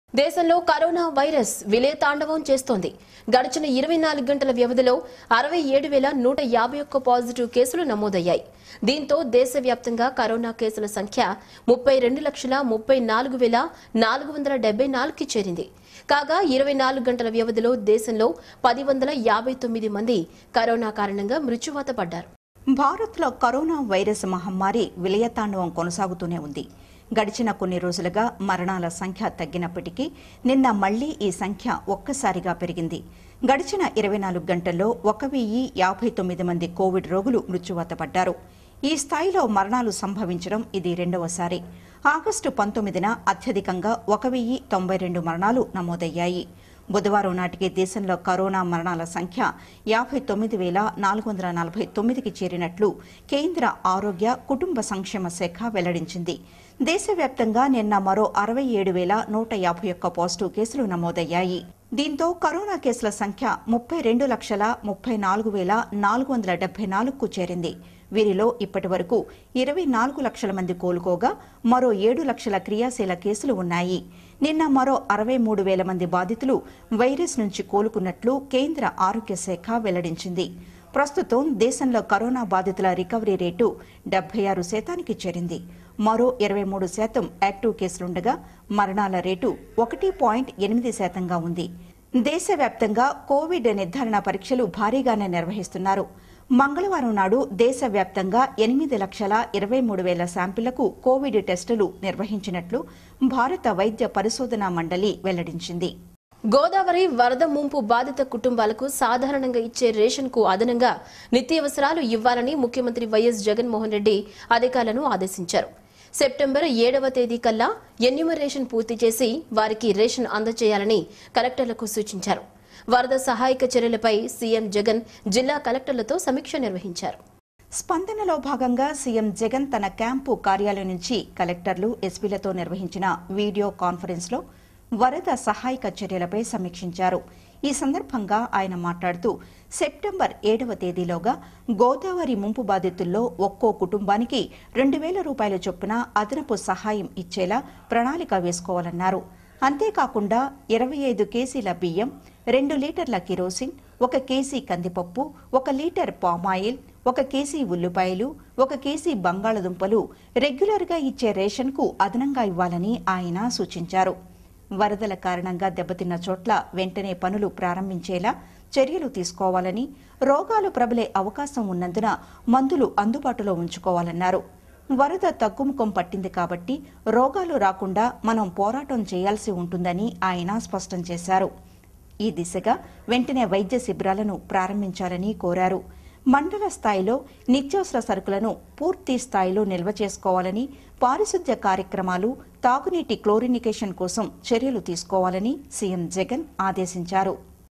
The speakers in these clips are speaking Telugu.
దేశంలో కరోనా వైరస్ విలయతాండవం చేస్తోంది గడిచిన ఇరవై నాలుగు గంటల వ్యవధిలో అరవై ఏడు వేల నూట యాభై ఒక్క పాజిటివ్ కేసులు నమోదయ్యాయి దీంతో దేశవ్యాప్తంగా కరోనా కేసుల సంఖ్య ముప్పై రెండు లక్షల ముప్పై నాలుగు వేల నాలుగు వందల డెబ్బై నాలుగుకి చేరింది కాగా ఇరవై నాలుగు గంటల వ్యవధిలో దేశంలో పది వందల యాభై తొమ్మిది మంది కరోనా కారణంగా మృత్యువాత పడ్డారు భారత్లో కరోనా వైరస్ మహమ్మారి విలయతాండవం కొనసాగుతూనే ఉంది గడిచిన కొన్ని రోజులుగా మరణాల సంఖ్య తగ్గినప్పటికీ నిన్న మళ్లీ ఈ సంఖ్య ఒక్కసారిగా పెరిగింది గడిచిన ఇరవై నాలుగు గంటల్లో ఒక వెయ్యి యాభై తొమ్మిది మంది కోవిడ్ రోగులు మృత్యువాత పడ్డారు ఈ స్థాయిలో మరణాలు సంభవించడం ఇది రెండవసారి ఆగస్టు పంతొమ్మిదిన అత్యధికంగా ఒక వెయ్యి తొంభై రెండు మరణాలు నమోదయ్యాయి బుధవారం నాటికి దేశంలో కరోనా మరణాల సంఖ్య యాభై తొమ్మిది వేల నాలుగు వందల నలభై తొమ్మిదికి చేరినట్లు కేంద్ర ఆరోగ్య కుటుంబ సంక్షేమ శాఖ వెల్లడించింది దేశవ్యాప్తంగా నిన్న మరో అరవై ఏడు వేల నూట యాభై ఒక్క పాజిటివ్ కేసులు నమోదయ్యాయి దీంతో కరోనా కేసుల సంఖ్య ముప్పై రెండు లక్షల ముప్పై నాలుగు వేల నాలుగు వందల డెబ్బై నాలుగుకు చేరింది వీరిలో ఇప్పటి వరకు ఇరవై నాలుగు లక్షల మంది కోలుకోగా మరో ఏడు లక్షల క్రియాశీల కేసులు ఉన్నాయి నిన్న మరో అరవై మూడు వేల మంది బాధితులు వైరస్ నుంచి కోలుకున్నట్లు కేంద్ర ఆరోగ్య శాఖ వెల్లడించింది ప్రస్తుతం దేశంలో కరోనా బాధితుల రికవరీ రేటు డెబ్బై ఆరు శాతానికి చేరింది మరో ఇరవై మూడు శాతం యాక్టివ్ కేసులుండగా మరణాల రేటు ఒకటి పాయింట్ ఎనిమిది శాతంగా ఉంది దేశవ్యాప్తంగా కోవిడ్ నిర్ధారణ పరీక్షలు భారీగానే నిర్వహిస్తున్నారు మంగళవారం నాడు దేశవ్యాప్తంగా ఎనిమిది లక్షల ఇరవై మూడు వేల శాంపిళ్లకు కోవిడ్ టెస్టులు నిర్వహించినట్లు భారత వైద్య పరిశోధనా మండలి వెల్లడించింది గోదావరి వరద ముంపు బాధిత కుటుంబాలకు సాధారణంగా ఇచ్చే రేషన్ కు అదనంగా నిత్యావసరాలు ఇవ్వాలని ముఖ్యమంత్రి వైఎస్ జగన్మోహన్ రెడ్డి అధికారులను ఆదేశించారు సెప్టెంబర్ ఏడవ తేదీ కల్లా ఎన్యూమరేషన్ పూర్తి చేసి వారికి రేషన్ అందజేయాలని కలెక్టర్లకు సూచించారు వరద సహాయక చర్యలపై సీఎం జగన్ జిల్లా కలెక్టర్లతో సమీక్ష నిర్వహించారు స్పందనలో భాగంగా సీఎం జగన్ తన క్యాంపు కార్యాలయం నుంచి కలెక్టర్లు ఎస్పీలతో నిర్వహించిన వీడియో కాన్ఫరెన్స్లో వరద సహాయక చర్యలపై సమీక్షించారు ఈ సందర్భంగా ఆయన మాట్లాడుతూ సెప్టెంబర్ ఏడవ తేదీలోగా గోదావరి ముంపు బాధితుల్లో ఒక్కో కుటుంబానికి రెండు వేల రూపాయల చొప్పున అదనపు సహాయం ఇచ్చేలా ప్రణాళిక వేసుకోవాలన్నారు అంతేకాకుండా ఇరవై ఐదు కేజీల బియ్యం రెండు లీటర్ల కిరోసిన్ ఒక కేజీ కందిపప్పు ఒక లీటర్ పామాయిల్ ఒక కేజీ ఉల్లిపాయలు ఒక కేజీ బంగాళదుంపలు రెగ్యులర్గా ఇచ్చే రేషన్కు అదనంగా ఇవ్వాలని ఆయన సూచించారు వరదల కారణంగా దెబ్బతిన్న చోట్ల వెంటనే పనులు ప్రారంభించేలా చర్యలు తీసుకోవాలని రోగాలు ప్రబలే అవకాశం ఉన్నందున మందులు అందుబాటులో ఉంచుకోవాలన్నారు వరద తగ్గుముఖం పట్టింది కాబట్టి రోగాలు రాకుండా మనం పోరాటం చేయాల్సి ఉంటుందని ఆయన స్పష్టం చేశారు ఈ దిశగా వెంటనే వైద్య శిబిరాలను ప్రారంభించాలని కోరారు మండల స్థాయిలో నిత్యావసర సరుకులను పూర్తి స్థాయిలో నిల్వ చేసుకోవాలని పారిశుద్ధ్య కార్యక్రమాలు తాగునీటి క్లోరినికేషన్ కోసం చర్యలు తీసుకోవాలని సీఎం జగన్ ఆదేశించారు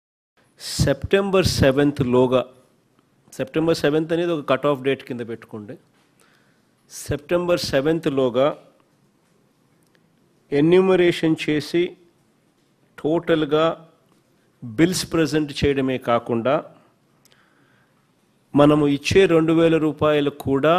సెప్టెంబర్ సెవెంత్ లోగా సెప్టెంబర్ సెవెంత్ అనేది ఒక కట్ ఆఫ్ డేట్ కింద పెట్టుకోండి సెప్టెంబర్ సెవెంత్ లోగా ఎన్యూమరేషన్ చేసి టోటల్గా బిల్స్ ప్రజెంట్ చేయడమే కాకుండా మనము ఇచ్చే రెండు వేల రూపాయలు కూడా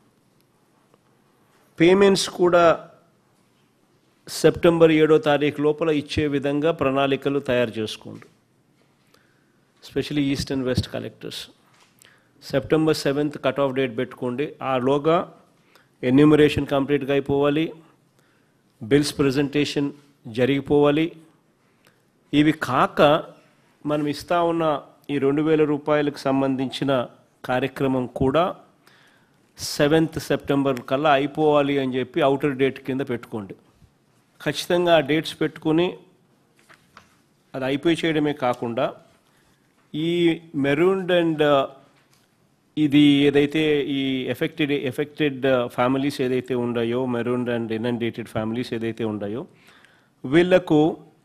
పేమెంట్స్ కూడా సెప్టెంబర్ ఏడో తారీఖు లోపల ఇచ్చే విధంగా ప్రణాళికలు తయారు చేసుకోండి specially east and west collectors September seventh cut off date పెట్టుకోండి ఆ లోగా ఎన్యూమరేషన్ కంప్లీట్గా అయిపోవాలి బిల్స్ ప్రజెంటేషన్ జరిగిపోవాలి ఇవి కాక మనం ఇస్తా ఉన్న ఈ రెండు వేల రూపాయలకు సంబంధించిన కార్యక్రమం కూడా సెవెంత్ సెప్టెంబర్ కల్లా అయిపోవాలి అని చెప్పి అవుటర్ డేట్ కింద పెట్టుకోండి ఖచ్చితంగా ఆ డేట్స్ పెట్టుకుని అది అయిపోయి చేయడమే కాకుండా ఈ మెరూన్డ్ అండ్ ఇది ఏదైతే ఈ ఎఫెక్టెడ్ ఎఫెక్టెడ్ ఫ్యామిలీస్ ఏదైతే ఉన్నాయో మెరూన్డ్ అండ్ ఇనండేటెడ్ ఫ్యామిలీస్ ఏదైతే ఉన్నాయో వీళ్లకు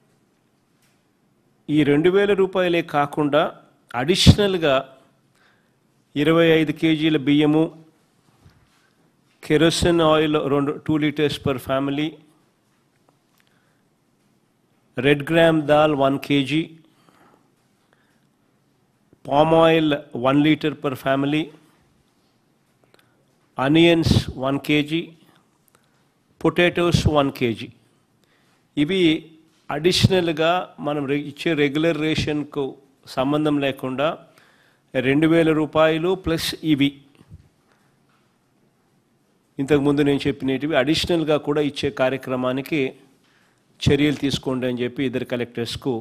ఈ రెండు వేల రూపాయలే కాకుండా అడిషనల్గా ఇరవై ఐదు కేజీల బియ్యము కెరోసిన్ ఆయిల్ రెండు two litres per family red gram dal one KG palm oil 1 liter per family, onions 1 kg, potatoes 1 kg. ఇవి అడిషనల్గా మనం రె- ఇచ్చే రెగ్యులర్ రేషన్కు సంబంధం లేకుండా రెండు వేల రూపాయలు ప్లస్ ఇవి ఇంతకుముందు నేను చెప్పినవి అడిషనల్గా కూడా ఇచ్చే కార్యక్రమానికి చర్యలు తీసుకోండి అని చెప్పి ఇద్దరు కలెక్టర్స్కు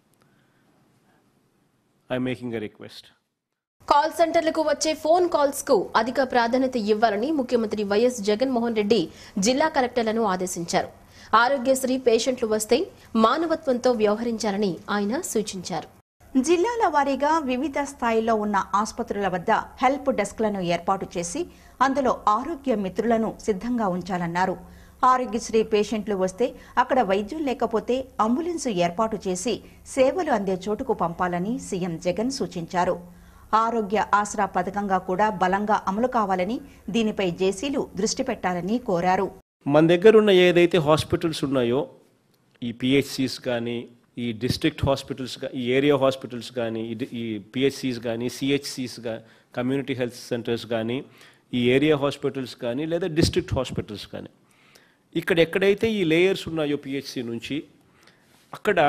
I making a request call సెంటర్లకు వచ్చే ఫోన్ కాల్స్ కు అధిక ప్రాధాన్యత ఇవ్వాలని ముఖ్యమంత్రి వైఎస్ జగన్మోహన్ రెడ్డి జిల్లా కలెక్టర్లను ఆదేశించారు ఆరోగ్యశ్రీ పేషెంట్లు వస్తే మానవత్వంతో వ్యవహరించాలని ఆయన సూచించారు జిల్లాల వారీగా వివిధ స్థాయిల్లో ఉన్న ఆసుపత్రుల వద్ద హెల్ప్ డెస్క్లను ఏర్పాటు చేసి అందులో ఆరోగ్య మిత్రులను సిద్ధంగా ఉంచాలన్నారు ఆరోగ్యశ్రీ పేషెంట్లు వస్తే అక్కడ వైద్యం లేకపోతే అంబులెన్సు ఏర్పాటు చేసి సేవలు అందే చోటుకు పంపాలని సీఎం జగన్ సూచించారు ఆరోగ్య ఆసరా పథకంగా కూడా బలంగా అమలు కావాలని దీనిపై జేసీలు దృష్టి పెట్టాలని కోరారు మన దగ్గర ఉన్న ఏదైతే హాస్పిటల్స్ ఉన్నాయో ఈ పిహెచ్సిస్ కానీ ఈ డిస్ట్రిక్ట్ హాస్పిటల్స్ గా- ఈ ఏరియా హాస్పిటల్స్ కానీ ఈ డి- ఈ పిహెచ్సిస్ కానీ సిహెచ్సిస్ గా కమ్యూనిటీ హెల్త్ సెంటర్స్ కానీ ఈ ఏరియా హాస్పిటల్స్ కానీ లేదా డిస్ట్రిక్ట్ హాస్పిటల్స్ కానీ ఇక్కడ ఎక్కడైతే ఈ లేయర్స్ ఉన్నాయో పిహెచ్సి నుంచి అక్కడ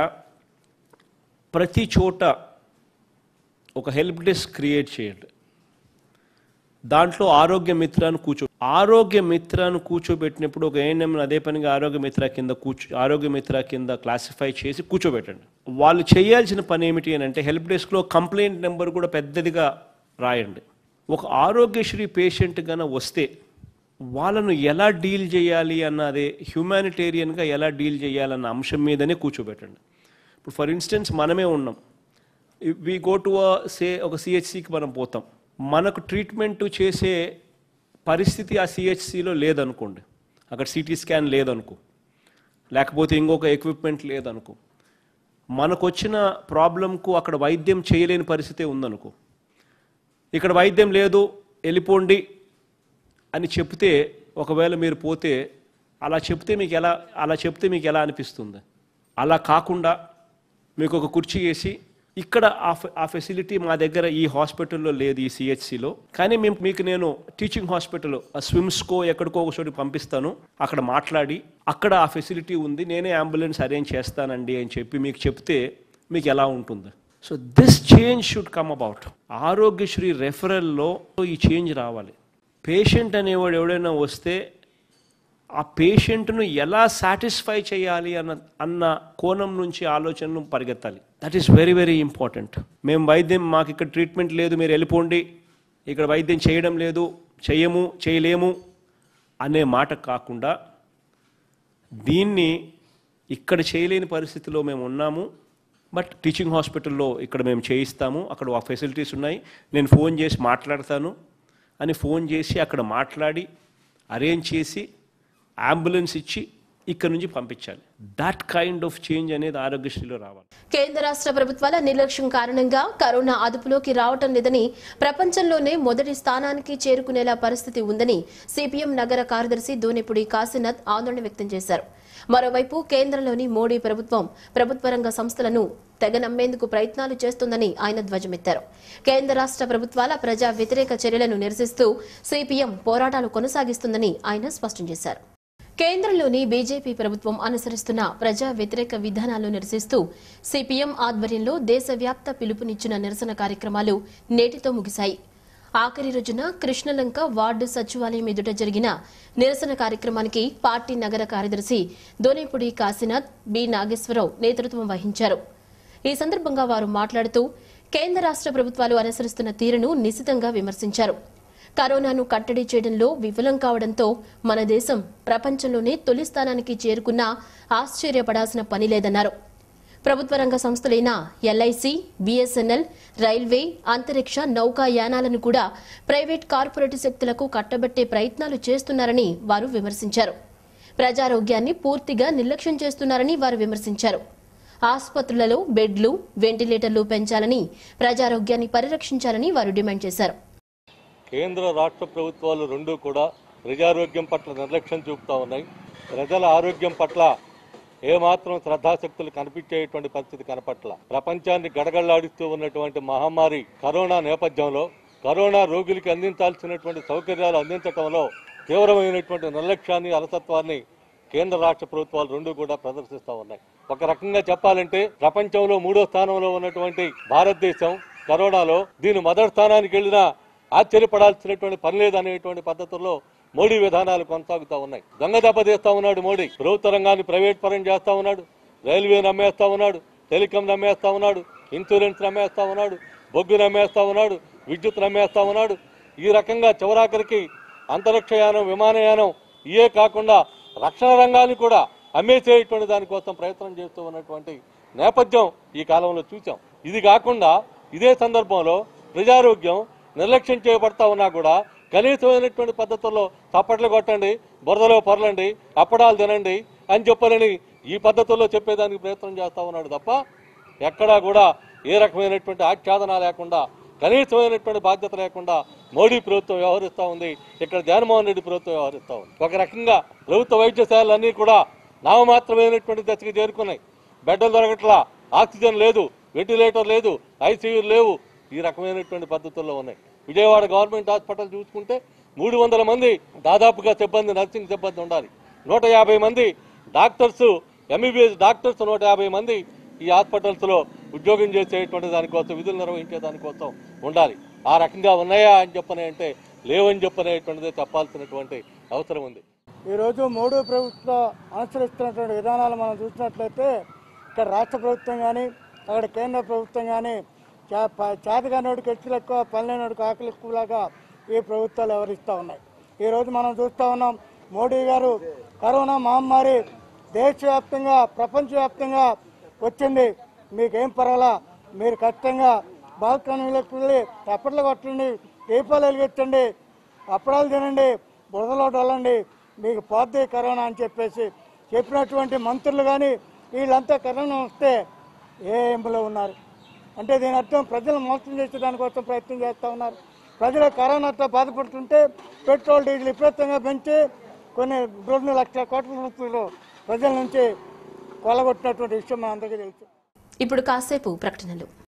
ప్రతి చోట ఒక హెల్ప్ డెస్క్ క్రియేట్ చేయండి దాంట్లో ఆరోగ్య మిత్రాన్ని కూర్చో ఆరోగ్య మిత్రాన్ని కూర్చోబెట్టినప్పుడు ఒక ఏఎన్ఎం అదే పనిగా ఆరోగ్య మిత్ర కింద కూర్చో ఆరోగ్య మిత్ర కింద క్లాసిఫై చేసి కూర్చోబెట్టండి వాళ్ళు చేయాల్సిన పని ఏమిటి అని అంటే హెల్ప్ డెస్క్లో కంప్లైంట్ నెంబర్ కూడా పెద్దదిగా రాయండి ఒక ఆరోగ్యశ్రీ పేషెంట్ గన వస్తే వాళ్ళను ఎలా డీల్ చేయాలి అన్నది హ్యూమానిటేరియన్గా ఎలా డీల్ చేయాలన్న అంశం మీదనే కూర్చోబెట్టండి ఇప్పుడు ఫర్ ఇన్స్టెన్స్ మనమే ఉన్నాం వి గో టు సే ఒక సిహెచ్సికి మనం పోతాం మనకు ట్రీట్మెంట్ చేసే పరిస్థితి ఆ సిహెచ్సిలో లేదనుకోండి అక్కడ సిటీ స్కాన్ లేదనుకో లేకపోతే ఇంకొక ఎక్విప్మెంట్ లేదనుకో మనకు వచ్చిన ప్రాబ్లంకు అక్కడ వైద్యం చేయలేని పరిస్థితి ఉందనుకో ఇక్కడ వైద్యం లేదు వెళ్ళిపోండి అని చెప్తే ఒకవేళ మీరు పోతే అలా చెప్తే మీకు ఎలా అలా చెప్తే మీకు ఎలా అనిపిస్తుంది అలా కాకుండా మీకు ఒక కుర్చీ వేసి ఇక్కడ ఆ ఫె- ఆ ఫెసిలిటీ మా దగ్గర ఈ హాస్పిటల్లో లేదు ఈ సిహెచ్సిలో కానీ మేము మీకు నేను టీచింగ్ హాస్పిటల్ స్విమ్స్కో ఎక్కడికో ఒక చోటికి పంపిస్తాను అక్కడ మాట్లాడి అక్కడ ఆ ఫెసిలిటీ ఉంది నేనే అంబులెన్స్ అరేంజ్ చేస్తానండి అని చెప్పి మీకు చెప్తే మీకు ఎలా ఉంటుంది so this change should come about Aarogyasri రెఫరల్లో ఈ చేంజ్ రావాలి పేషెంట్ అనేవాడు ఎవడైనా వస్తే ఆ పేషెంట్ను ఎలా సాటిస్ఫై చేయాలి అన్న అన్న కోణం నుంచి ఆలోచనను పరిగెత్తాలి that is very very important మేము వైద్యం మాకు ఇక్కడ ట్రీట్మెంట్ లేదు మీరు వెళ్ళిపోండి ఇక్కడ వైద్యం చేయడం లేదు చేయము చేయలేము అనే మాట కాకుండా దీన్ని ఇక్కడ చేయలేని పరిస్థితిలో మేము ఉన్నాము బట్ టీచింగ్ హాస్పిటల్లో ఇక్కడ మేము చేయిస్తాము అక్కడ ఆ ఫెసిలిటీస్ ఉన్నాయి నేను ఫోన్ చేసి మాట్లాడతాను అని ఫోన్ చేసి అక్కడ మాట్లాడి అరేంజ్ చేసి అంబులెన్స్ ఇచ్చి ఇక్కడ నుంచి పంపించాలి దట్ కైండ్ ఆఫ్ చేంజ్ అనేది ఆరోగ్యశ్రీలో రావాలి కేంద్ర రాష్ట్ర ప్రభుత్వాల నిర్లక్ష్యం కారణంగా కరోనా అదుపులోకి రావటం లేదని ప్రపంచంలోనే మొదటి స్థానానికి చేరుకునేలా పరిస్థితి ఉందని సిపిఎం నగర కార్యదర్శి దోనెపుడి కాశీనాథ్ ఆందోళన వ్యక్తం చేశారు మరోవైపు కేంద్రంలోని మోడీ ప్రభుత్వం ప్రభుత్వ రంగ సంస్థలను తెగ నమ్మేందుకు ప్రయత్నాలు చేస్తోందని ఆయన ధ్వజమెత్తారు కేంద్ర రాష్ట్ర ప్రభుత్వాల ప్రజా వ్యతిరేక చర్యలను నిరసిస్తూ సిపిఎం పోరాటాలు కొనసాగిస్తుందని ఆయన స్పష్టం చేశారు కేంద్రంలోని బీజేపీ ప్రభుత్వం అనుసరిస్తున్న ప్రజా వ్యతిరేక విధానాలు నిరసిస్తూ సిపిఎం ఆధ్వర్యంలో దేశవ్యాప్త పిలుపునిచ్చిన నిరసన కార్యక్రమాలు నేటితో ముగిశాయి ఆఖరి రోజున కృష్ణలంక వార్డు సచివాలయం ఎదుట జరిగిన నిరసన కార్యక్రమానికి పార్టీ నగర కార్యదర్శి దోనేపుడి కాశీనాథ్ బి నాగేశ్వరరావు నేతృత్వం వహించారు ఈ సందర్భంగా వారు మాట్లాడుతూ కేంద్ర రాష్ట్ర ప్రభుత్వాలు అనుసరిస్తున్న తీరును నిశితంగా విమర్శించారు కరోనాను కట్టడి చేయడంలో విఫలం కావడంతో మన దేశం ప్రపంచంలోనే తొలి స్థానానికి చేరుకున్నా ఆశ్చర్యపడాల్సిన పని లేదన్నారు ప్రభుత్వ రంగ సంస్థలైన ఎల్ఐసి బిఎస్ఎన్ఎల్ రైల్వే అంతరిక్ష నౌకాయానాలను కూడా ప్రైవేట్ కార్పొరేట్ శక్తులకు కట్టబెట్టే ప్రయత్నాలు చేస్తున్నారని వారు విమర్శించారు ప్రజారోగ్యాన్ని పూర్తిగా నిర్లక్ష్యం చేస్తున్నారని వారు విమర్శించారు ఆసుపత్రులలో బెడ్లు వెంటిలేటర్లు పెంచాలని ప్రజారోగ్యాన్ని పరిరక్షించాలని వారు డిమాండ్ చేశారు కేంద్ర రాష్ట్ర ప్రభుత్వాలు రెండూ కూడా ప్రజారోగ్యం పట్ల నిర్లక్ష్యం చూపుతా ఉన్నాయి ప్రజల ఆరోగ్యం పట్ల ఏమాత్రం శ్రద్ధాశక్తులు కనిపించేటువంటి పరిస్థితి కనపట్ల ప్రపంచాన్ని గడగడలాడిస్తూ ఉన్నటువంటి మహమ్మారి కరోనా నేపథ్యంలో కరోనా రోగులకి అందించాల్సినటువంటి సౌకర్యాలు అందించడంలో తీవ్రమైనటువంటి నిర్లక్ష్యాన్ని అలసత్వాన్ని కేంద్ర రాష్ట్ర ప్రభుత్వాలు రెండు కూడా ప్రదర్శిస్తా ఉన్నాయి ఒక రకంగా చెప్పాలంటే ప్రపంచంలో మూడో స్థానంలో ఉన్నటువంటి భారతదేశం కరోనాలో దీని మొదటి స్థానానికి వెళ్ళినా ఆశ్చర్యపడాల్సినటువంటి పని లేదనేటువంటి పద్ధతుల్లో మోడీ విధానాలు కొనసాగుతా ఉన్నాయి దొంగ దెబ్బ తీస్తా ఉన్నాడు మోడీ ప్రభుత్వ రంగాన్ని ప్రైవేట్ పరం చేస్తా ఉన్నాడు రైల్వే నమ్మేస్తా ఉన్నాడు టెలికాం నమ్మేస్తా ఉన్నాడు ఇన్సూరెన్స్ నమ్మేస్తా ఉన్నాడు బొగ్గు నమ్మేస్తా ఉన్నాడు విద్యుత్ నమ్మేస్తా ఉన్నాడు ఈ రకంగా చివరాఖరికి అంతరిక్షయానం విమానయానం ఇయే కాకుండా రక్షణ రంగాన్ని కూడా అమ్మేసేటువంటి దానికోసం ప్రయత్నం చేస్తూ ఉన్నటువంటి నేపథ్యం ఈ కాలంలో చూసాం ఇది కాకుండా ఇదే సందర్భంలో ప్రజారోగ్యం నిర్లక్ష్యం చేయబడతా ఉన్నా కూడా కనీసమైనటువంటి పద్ధతుల్లో చప్పట్లు కొట్టండి బురదలో పొరలండి అప్పడాలు తినండి అని చెప్పాలని ఈ పద్ధతుల్లో చెప్పేదానికి ప్రయత్నం చేస్తా ఉన్నాడు తప్ప ఎక్కడా కూడా ఏ రకమైనటువంటి ఆచ్ఛాదన లేకుండా కనీసమైనటువంటి బాధ్యత లేకుండా మోడీ ప్రభుత్వం వ్యవహరిస్తూ ఉంది ఇక్కడ జగన్మోహన్ రెడ్డి ప్రభుత్వం వ్యవహరిస్తూ ఉంది ఒక రకంగా ప్రభుత్వ వైద్యశాలన్నీ కూడా నామమాత్రమైనటువంటి దశకి చేరుకున్నాయి బెడ్డలు దొరకట్లా ఆక్సిజన్ లేదు వెంటిలేటర్ లేదు ఐసీయూ లేవు ఈ రకమైనటువంటి పద్ధతుల్లో ఉన్నాయి విజయవాడ గవర్నమెంట్ హాస్పిటల్ చూసుకుంటే మూడు వందల మంది దాదాపుగా సిబ్బంది నర్సింగ్ సిబ్బంది ఉండాలి నూట యాభై మంది డాక్టర్స్ ఎంబీబీఎస్ డాక్టర్స్ నూట యాభై మంది ఈ హాస్పిటల్స్ లో ఉద్యోగం చేసేటువంటి దానికోసం విధులు నిర్వహించే దానికోసం ఉండాలి ఆ రకంగా ఉన్నాయా అని చెప్పనే అంటే లేవని చెప్పనేటువంటిదే చెప్పాల్సినటువంటి అవసరం ఉంది ఈరోజు మోడీ ప్రభుత్వం అనుసరిస్తున్నటువంటి విధానాలు మనం చూసినట్లయితే ఇక్కడ రాష్ట్ర ప్రభుత్వం కానీ అక్కడ కేంద్ర ప్రభుత్వం కానీ చేతగానోడికి హెచ్చులు ఎక్కువ పనిలేనోడికి ఆకలి ఎక్కువలాగా ఈ ప్రభుత్వాలు వ్యవహరిస్తూ ఉన్నాయి ఈరోజు మనం చూస్తూ ఉన్నాం మోడీ గారు కరోనా మహమ్మారి దేశవ్యాప్తంగా ప్రపంచవ్యాప్తంగా వచ్చింది మీకేం పర్వాలా మీరు ఖచ్చితంగా బాల్కనీలోకి వెళ్ళి తప్పట్లు కొట్టండి దీపాలు వెలిగించండి అప్పడాలు తినండి బురదలో వెళ్ళండి మీకు పోద్ది కరోనా అని చెప్పేసి చెప్పినటువంటి మంత్రులు కానీ వీళ్ళంతా కరోనా వస్తే ఏ ఎంబలో ఉన్నారు అంటే దీని అర్థం ప్రజలు మోసం చేసే దానికోసం ప్రయత్నం చేస్తూ ఉన్నారు ప్రజలు కరోనాతో బాధపడుతుంటే పెట్రోల్ డీజిల్ విపరీతంగా పెంచి కొన్ని రెండు లక్షల కోట్ల రూపాయలు ప్రజల నుంచి కొలగొట్టినటువంటి విషయం మన అందరికీ తెలుసు ఇప్పుడు కాసేపు ప్రకటనలు